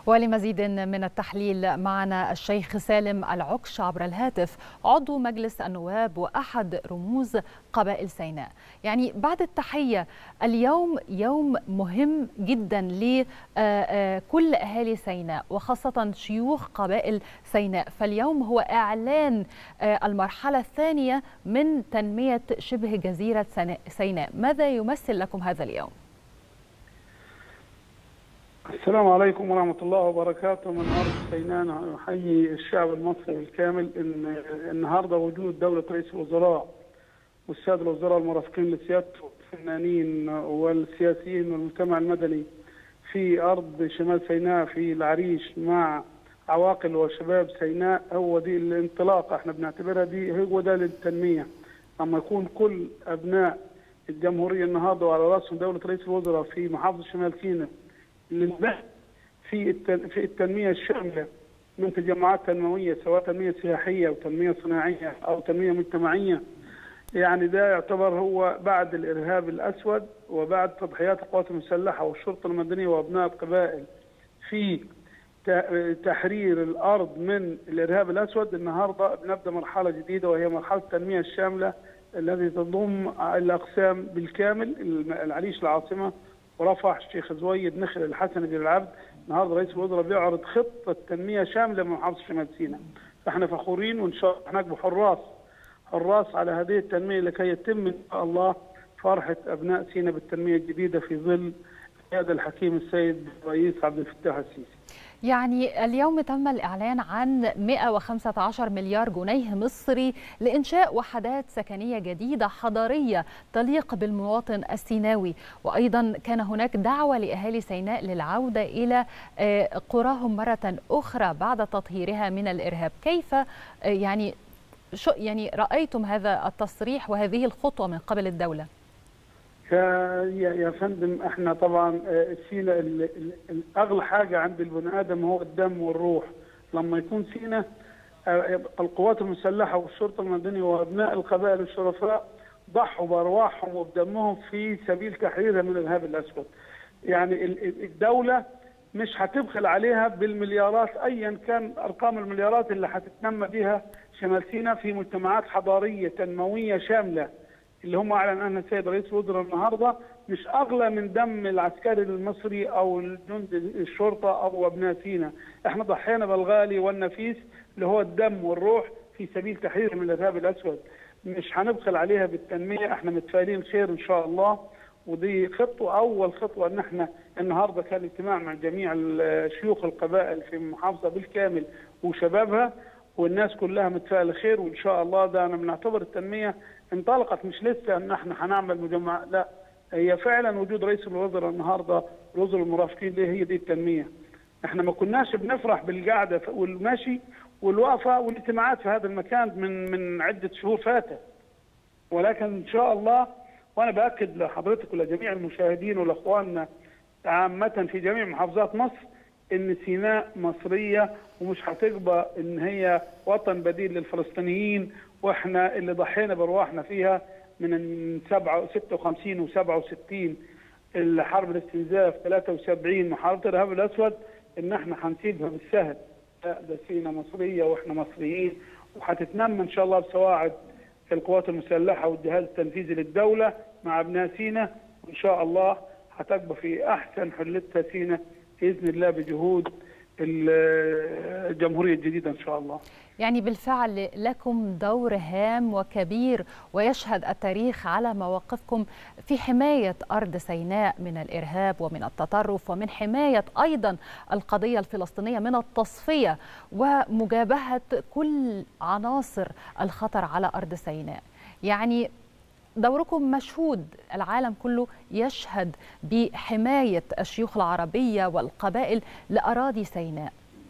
ولمزيد من التحليل معنا الشيخ سالم العكش عبر الهاتف عضو مجلس النواب وأحد رموز قبائل سيناء يعني بعد التحية اليوم يوم مهم جدا لكل أهالي سيناء وخاصة شيوخ قبائل سيناء فاليوم هو إعلان المرحلة الثانية من تنمية شبه جزيرة سيناء ماذا يمثل لكم هذا اليوم؟ السلام عليكم ورحمة الله وبركاته من أرض سيناء نحيي الشعب المصري بالكامل إن النهاردة وجود دولة رئيس الوزراء والسادة الوزراء المرافقين لسيادته الفنانين والسياسيين والمجتمع المدني في أرض شمال سيناء في العريش مع عواقل وشباب سيناء هو دي الانطلاقة احنا بنعتبرها دي هو ده للتنمية لما يكون كل أبناء الجمهورية النهارده وعلى رأسهم دولة رئيس الوزراء في محافظة شمال سيناء للبحث في في التنميه الشامله من تجمعات تنمويه سواء تنميه سياحيه او تنميه صناعيه او تنميه مجتمعيه يعني ده يعتبر هو بعد الارهاب الاسود وبعد تضحيات القوات المسلحه والشرطه المدنيه وابناء القبائل في تحرير الارض من الارهاب الاسود النهارده بنبدا مرحله جديده وهي مرحله التنميه الشامله التي تضم الاقسام بالكامل العريش العاصمه ورفح الشيخ زويد نخل الحسن بن العبد النهارده رئيس الوزراء بيعرض خطه تنميه شامله من محافظه شمال سيناء فاحنا فخورين وان شاء الله هناك بحراس حراس على هذه التنميه لكي يتم ان شاء الله فرحه ابناء سيناء بالتنميه الجديده في ظل القياده الحكيم السيد الرئيس عبد الفتاح السيسي. يعني اليوم تم الإعلان عن 115 مليار جنيه مصري لإنشاء وحدات سكنية جديدة حضارية تليق بالمواطن السيناوي وأيضا كان هناك دعوة لأهالي سيناء للعودة إلى قراهم مرة أخرى بعد تطهيرها من الإرهاب كيف يعني شو يعني رأيتم هذا التصريح وهذه الخطوة من قبل الدولة؟ يا يا فندم احنا طبعا فينا اغلى حاجه عند البني ادم هو الدم والروح لما يكون فينا القوات المسلحه والشرطه المدنيه وابناء القبائل الشرفاء ضحوا بارواحهم وبدمهم في سبيل تحريرها من الارهاب الاسود. يعني الدوله مش هتبخل عليها بالمليارات ايا كان ارقام المليارات اللي هتتنمى بها شمال سيناء في مجتمعات حضاريه تنمويه شامله. اللي هم اعلن عنها السيد رئيس الوزراء النهارده مش اغلى من دم العسكري المصري او الجند الشرطه او ابناء سينا، احنا ضحينا بالغالي والنفيس اللي هو الدم والروح في سبيل تحرير من الارهاب الاسود. مش هنبخل عليها بالتنميه، احنا متفائلين خير ان شاء الله ودي خطوه اول خطوه ان احنا النهارده كان اجتماع مع جميع شيوخ القبائل في المحافظه بالكامل وشبابها والناس كلها متفائله خير وان شاء الله ده انا بنعتبر التنميه انطلقت مش لسه ان احنا هنعمل مجمع لا هي فعلا وجود رئيس الوزراء النهارده الوزراء المرافقين ليه هي دي التنميه احنا ما كناش بنفرح بالقعده والمشي والوقفه والاجتماعات في هذا المكان من من عده شهور فاتت ولكن ان شاء الله وانا باكد لحضرتك ولجميع المشاهدين ولاخواننا عامه في جميع محافظات مصر ان سيناء مصريه ومش هتقبل ان هي وطن بديل للفلسطينيين واحنا اللي ضحينا بارواحنا فيها من 56 و67 الحرب الاستنزاف 73 محاربه الارهاب الاسود ان احنا هنسيبها بالسهل لا ده سينا مصريه واحنا مصريين وهتتنمى ان شاء الله بسواعد القوات المسلحه والجهاز التنفيذي للدوله مع ابناء سينا وان شاء الله هتبقى في احسن حلتها سينا باذن الله بجهود الجمهوريه الجديده ان شاء الله. يعني بالفعل لكم دور هام وكبير ويشهد التاريخ على مواقفكم في حمايه ارض سيناء من الارهاب ومن التطرف ومن حمايه ايضا القضيه الفلسطينيه من التصفيه ومجابهه كل عناصر الخطر على ارض سيناء. يعني دوركم مشهود العالم كله يشهد بحماية الشيوخ العربية والقبائل لأراضي سيناء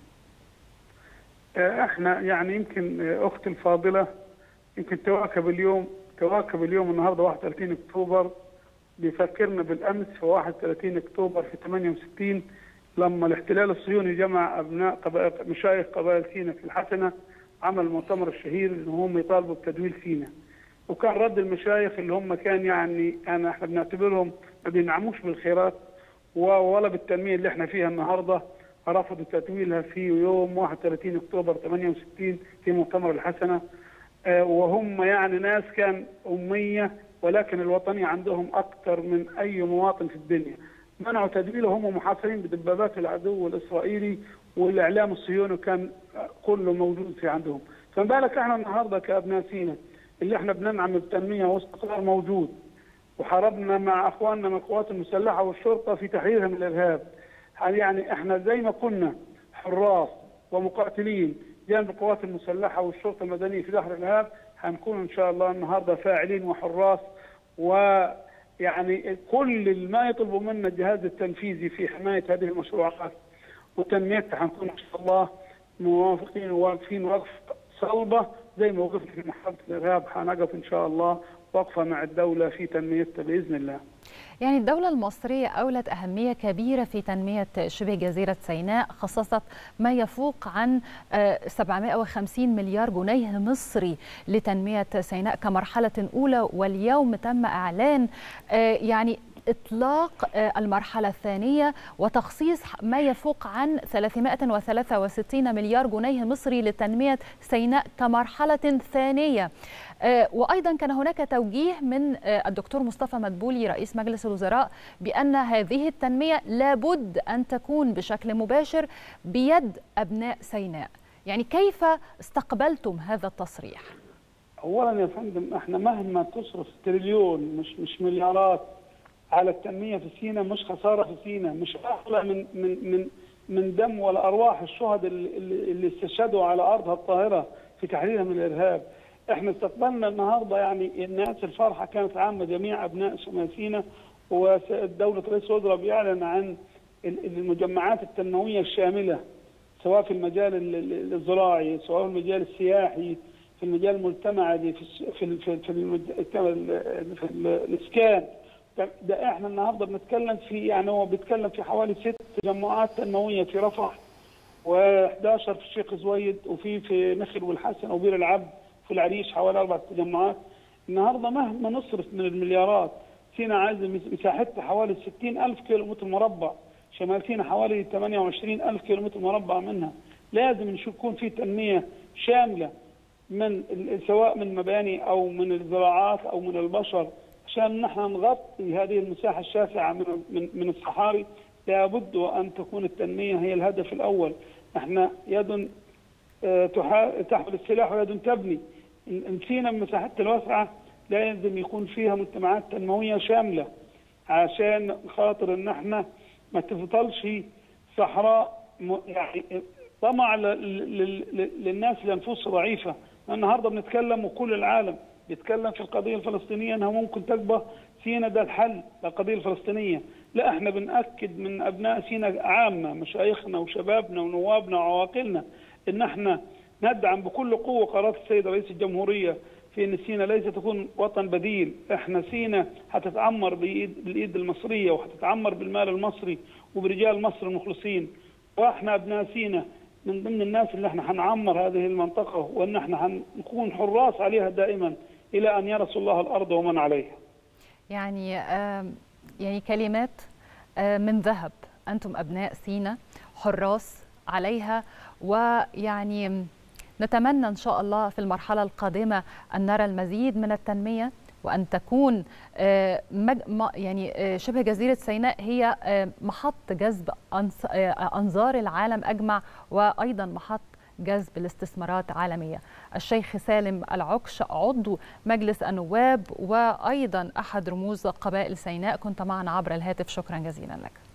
احنا يعني يمكن اختي الفاضله يمكن تواكب اليوم تواكب اليوم النهارده 31 اكتوبر بيفكرنا بالامس في 31 اكتوبر في 68 لما الاحتلال الصهيوني جمع ابناء قبائل مشايخ قبائل سيناء في الحسنه عمل المؤتمر الشهير ان هم يطالبوا بتدويل سيناء وكان رد المشايخ اللي هم كان يعني انا احنا بنعتبرهم ما بينعموش بالخيرات ولا بالتنميه اللي احنا فيها النهارده رفضوا تتويلها في يوم 31 اكتوبر 68 في مؤتمر الحسنه وهم يعني ناس كان اميه ولكن الوطنيه عندهم اكثر من اي مواطن في الدنيا منعوا تدويله هم محاصرين بدبابات العدو الاسرائيلي والاعلام الصهيوني كان كله موجود في عندهم فما بالك احنا النهارده كابناء سينا اللي احنا بننعم بالتنميه واستقرار موجود وحاربنا مع اخواننا من القوات المسلحه والشرطه في تحريرها من الارهاب يعني احنا زي ما كنا حراس ومقاتلين جانب القوات المسلحه والشرطه المدنيه في دحر الارهاب هنكون ان شاء الله النهارده فاعلين وحراس ويعني كل ما يطلبوا منا الجهاز التنفيذي في حمايه هذه المشروعات وتنميتها هنكون ان شاء الله موافقين وواقفين وقف صلبه زي ما وقفنا في محاربه الارهاب هنقف ان شاء الله وقفه مع الدوله في تنميتها باذن الله. يعني الدولة المصرية أولت أهمية كبيرة في تنمية شبه جزيرة سيناء خصصت ما يفوق عن 750 مليار جنيه مصري لتنمية سيناء كمرحلة أولى واليوم تم إعلان يعني إطلاق المرحلة الثانية وتخصيص ما يفوق عن 363 مليار جنيه مصري لتنمية سيناء كمرحلة ثانية وأيضا كان هناك توجيه من الدكتور مصطفى مدبولي رئيس مجلس الوزراء بأن هذه التنمية لابد أن تكون بشكل مباشر بيد أبناء سيناء يعني كيف استقبلتم هذا التصريح؟ أولا يا فندم احنا مهما تصرف تريليون مش مش مليارات على التنميه في سينا مش خساره في سينا مش اغلى من من من من دم ولا ارواح الشهداء اللي, اللي استشهدوا على ارضها الطاهره في تحريرها من الارهاب. احنا استقبلنا النهارده يعني الناس الفرحه كانت عامه جميع ابناء شمال سينا ودوله رئيس الوزراء بيعلن عن المجمعات التنمويه الشامله سواء في المجال الزراعي سواء في المجال السياحي في المجال المجتمعي في في في, في, في, في الاسكان ده احنا النهارده بنتكلم في يعني هو بيتكلم في حوالي ست تجمعات تنمويه في رفح و11 في الشيخ زويد وفي في نخل والحسن وبير العبد في العريش حوالي اربع تجمعات النهارده مهما نصرف من المليارات سينا عايزه مساحتها حوالي 60 ألف كيلو متر مربع شمال سينا حوالي 28 ألف كيلو متر مربع منها لازم نشوف يكون في تنميه شامله من سواء من مباني او من الزراعات او من البشر عشان نحن نغطي هذه المساحه الشاسعه من من من الصحاري لابد وان تكون التنميه هي الهدف الاول احنا يد تحمل السلاح ويد تبني نسينا من مساحتها الواسعه لازم يكون فيها مجتمعات تنمويه شامله عشان خاطر ان احنا ما تفضلش صحراء يعني طمع للناس لانفس ضعيفه النهارده بنتكلم وكل العالم بيتكلم في القضيه الفلسطينيه انها ممكن تكبر سينا ده الحل للقضيه الفلسطينيه لا احنا بناكد من ابناء سينا عامه مشايخنا وشبابنا ونوابنا وعواقلنا ان احنا ندعم بكل قوه قرارات السيد رئيس الجمهوريه في ان سينا ليس تكون وطن بديل احنا سينا هتتعمر بايد بالايد المصريه وهتتعمر بالمال المصري وبرجال مصر المخلصين واحنا ابناء سينا من ضمن الناس اللي احنا هنعمر هذه المنطقه وان احنا هنكون حراس عليها دائما الى ان يرث الله الارض ومن عليها. يعني يعني كلمات من ذهب انتم ابناء سينا حراس عليها ويعني نتمنى ان شاء الله في المرحله القادمه ان نرى المزيد من التنميه وان تكون يعني شبه جزيره سيناء هي محط جذب انظار العالم اجمع وايضا محط جذب الاستثمارات عالمية الشيخ سالم العكش عضو مجلس النواب وأيضا أحد رموز قبائل سيناء كنت معنا عبر الهاتف شكرا جزيلا لك